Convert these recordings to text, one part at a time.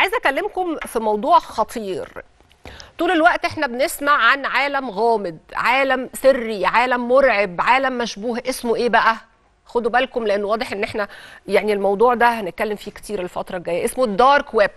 عايزه اكلمكم في موضوع خطير طول الوقت احنا بنسمع عن عالم غامض عالم سري عالم مرعب عالم مشبوه اسمه ايه بقى خدوا بالكم لانه واضح ان احنا يعني الموضوع ده هنتكلم فيه كتير الفتره الجايه اسمه الدارك ويب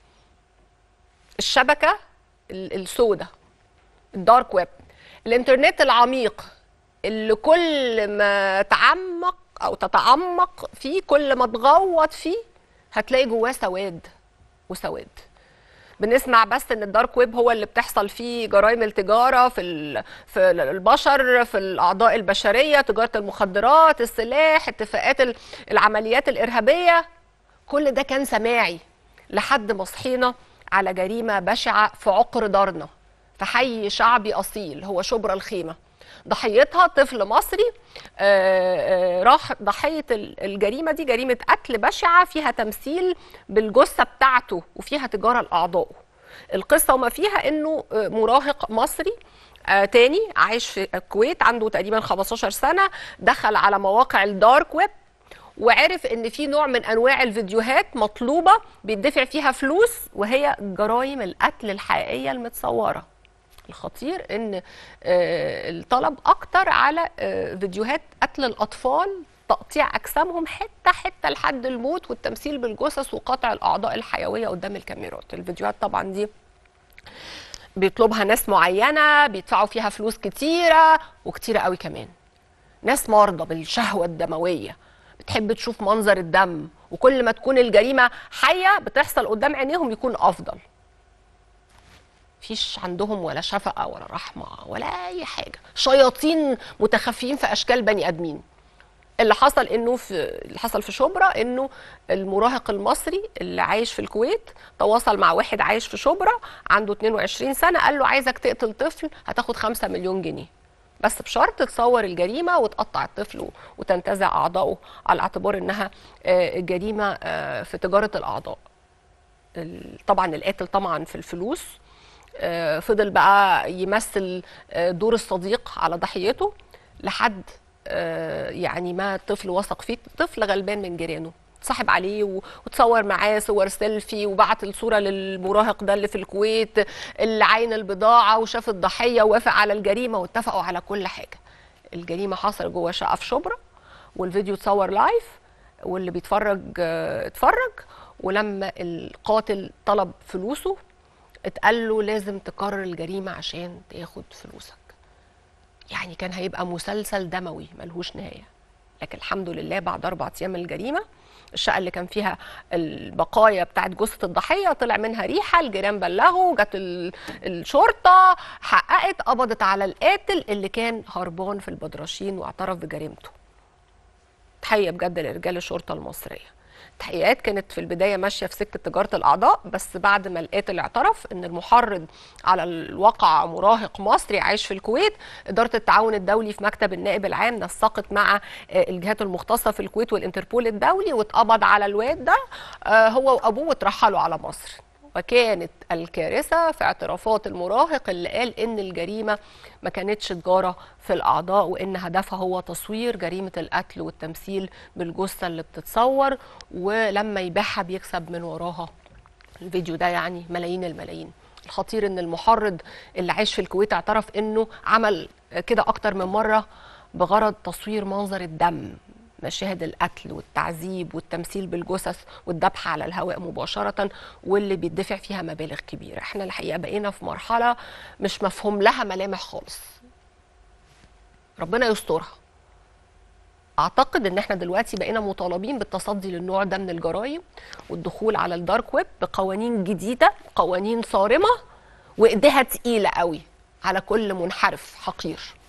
الشبكه السوداء الدارك ويب الانترنت العميق اللي كل ما تعمق او تتعمق فيه كل ما تغوط فيه هتلاقي جواه سواد وسواد بنسمع بس ان الدارك ويب هو اللي بتحصل فيه جرائم التجاره في ال... في البشر في الاعضاء البشريه تجاره المخدرات السلاح اتفاقات ال- العمليات الارهابيه كل ده كان سماعي لحد ما صحينا على جريمه بشعه في عقر دارنا في حي شعبي اصيل هو شبرا الخيمه ضحيتها طفل مصري آه، آه، راح ضحيه ال- الجريمه دي جريمه قتل بشعه فيها تمثيل بالجثه بتاعته وفيها تجاره لاعضائه القصه وما فيها انه آه، مراهق مصري آه تاني عايش في الكويت عنده تقريبا 15 سنه دخل على مواقع الدارك ويب وعرف ان في نوع من انواع الفيديوهات مطلوبه بيدفع فيها فلوس وهي جرائم القتل الحقيقيه المتصوره الخطير ان آه، الطلب اكتر على آه، فيديوهات قتل الاطفال تقطيع اجسامهم حته حته لحد الموت والتمثيل بالجثث وقطع الاعضاء الحيويه قدام الكاميرات الفيديوهات طبعا دي بيطلبها ناس معينه بيدفعوا فيها فلوس كتيره وكتيره قوي كمان ناس مرضى بالشهوه الدمويه بتحب تشوف منظر الدم وكل ما تكون الجريمه حيه بتحصل قدام عينيهم يكون افضل فيش عندهم ولا شفقه ولا رحمه ولا اي حاجه شياطين متخفيين في اشكال بني ادمين اللي حصل انه في اللي حصل في شبرا انه المراهق المصري اللي عايش في الكويت تواصل مع واحد عايش في شبرا عنده 22 سنه قال له عايزك تقتل طفل هتاخد 5 مليون جنيه بس بشرط تصور الجريمه وتقطع الطفل و- وتنتزع اعضائه على اعتبار انها آه، جريمه آه، في تجاره الاعضاء ال- طبعا القاتل طبعا في الفلوس آه، فضل بقى يمثل آه، دور الصديق على ضحيته لحد آه، يعني ما الطفل وثق فيه طفل غلبان من جيرانه صاحب عليه و- وتصور معاه صور سيلفي وبعت الصوره للمراهق ده اللي في الكويت اللي عاين البضاعه وشاف الضحيه ووافق على الجريمه واتفقوا على كل حاجه الجريمه حصل جوه شقه في شبرا والفيديو اتصور لايف واللي بيتفرج آه، اتفرج ولما القاتل طلب فلوسه اتقال له لازم تكرر الجريمه عشان تاخد فلوسك يعني كان هيبقى مسلسل دموي ملهوش نهايه لكن الحمد لله بعد اربع ايام من الجريمه الشقه اللي كان فيها البقايا بتاعت جثه الضحيه طلع منها ريحه الجيران بلغوا جت ال- الشرطه حققت قبضت على القاتل اللي كان هربان في البدرشين واعترف بجريمته تحيه بجد لرجال الشرطه المصريه التحقيقات كانت في البدايه ماشيه في سكه تجاره الاعضاء بس بعد ما القاتل اعترف ان المحرض على الواقع مراهق مصري عايش في الكويت اداره التعاون الدولي في مكتب النائب العام نسقت مع آه، الجهات المختصه في الكويت والانتربول الدولي واتقبض على الواد ده آه، هو وابوه واترحلوا على مصر وكانت الكارثه في اعترافات المراهق اللي قال ان الجريمه ما كانتش تجاره في الاعضاء وان هدفها هو تصوير جريمه القتل والتمثيل بالجثه اللي بتتصور ولما يبيعها بيكسب من وراها الفيديو ده يعني ملايين الملايين الخطير ان المحرض اللي عايش في الكويت اعترف انه عمل كده اكتر من مره بغرض تصوير منظر الدم مشاهد القتل والتعذيب والتمثيل بالجثث والذبح على الهواء مباشرة واللي بيدفع فيها مبالغ كبيرة احنا الحقيقة بقينا في مرحلة مش مفهوم لها ملامح خالص ربنا يسترها اعتقد ان احنا دلوقتي بقينا مطالبين بالتصدي للنوع ده من الجرائم والدخول على الدارك ويب بقوانين جديده قوانين صارمه وايديها تقيله قوي على كل منحرف حقير